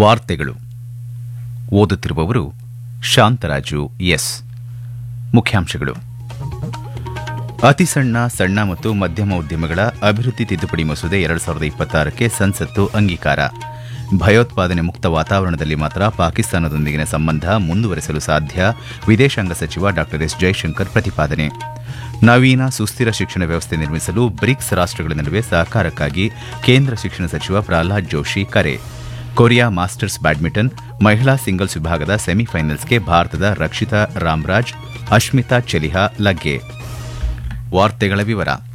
ವಾರ್ತೆಗಳು ಓದುತ್ತಿರುವವರು ಶಾಂತರಾಜು ಎಸ್ ಮುಖ್ಯಾಂಶಗಳು ಅತಿ ಸಣ್ಣ ಸಣ್ಣ ಮತ್ತು ಮಧ್ಯಮ ಉದ್ಯಮಗಳ ಅಭಿವೃದ್ಧಿ ತಿದ್ದುಪಡಿ ಮಸೂದೆ ಎರಡು ಸಾವಿರದ ಇಪ್ಪತ್ತಾರಕ್ಕೆ ಸಂಸತ್ತು ಅಂಗೀಕಾರ ಭಯೋತ್ಪಾದನೆ ಮುಕ್ತ ವಾತಾವರಣದಲ್ಲಿ ಮಾತ್ರ ಪಾಕಿಸ್ತಾನದೊಂದಿಗಿನ ಸಂಬಂಧ ಮುಂದುವರೆಸಲು ಸಾಧ್ಯ ವಿದೇಶಾಂಗ ಸಚಿವ ಡಾ ಎಸ್ ಜೈಶಂಕರ್ ಪ್ರತಿಪಾದನೆ ನವೀನ ಸುಸ್ಥಿರ ಶಿಕ್ಷಣ ವ್ಯವಸ್ಥೆ ನಿರ್ಮಿಸಲು ಬ್ರಿಕ್ಸ್ ರಾಷ್ಟಗಳ ನಡುವೆ ಸಹಕಾರಕ್ಕಾಗಿ ಕೇಂದ್ರ ಶಿಕ್ಷಣ ಸಚಿವ ಪ್ರಹ್ಲಾದ್ ಜೋಶಿ ಕರೆ ಕೊರಿಯಾ ಮಾಸ್ಟರ್ಸ್ ಬ್ಯಾಡ್ಮಿಂಟನ್ ಮಹಿಳಾ ಸಿಂಗಲ್ಸ್ ವಿಭಾಗದ ಸೆಮಿಫೈನಲ್ಸ್ಗೆ ಭಾರತದ ರಕ್ಷಿತಾ ರಾಮ್ರಾಜ್ ಅಶ್ಮಿತಾ ಚೆಲಿಹಾ ಲಗ್ಗೆ ವಾರ್ತೆಗಳ ವಿವರ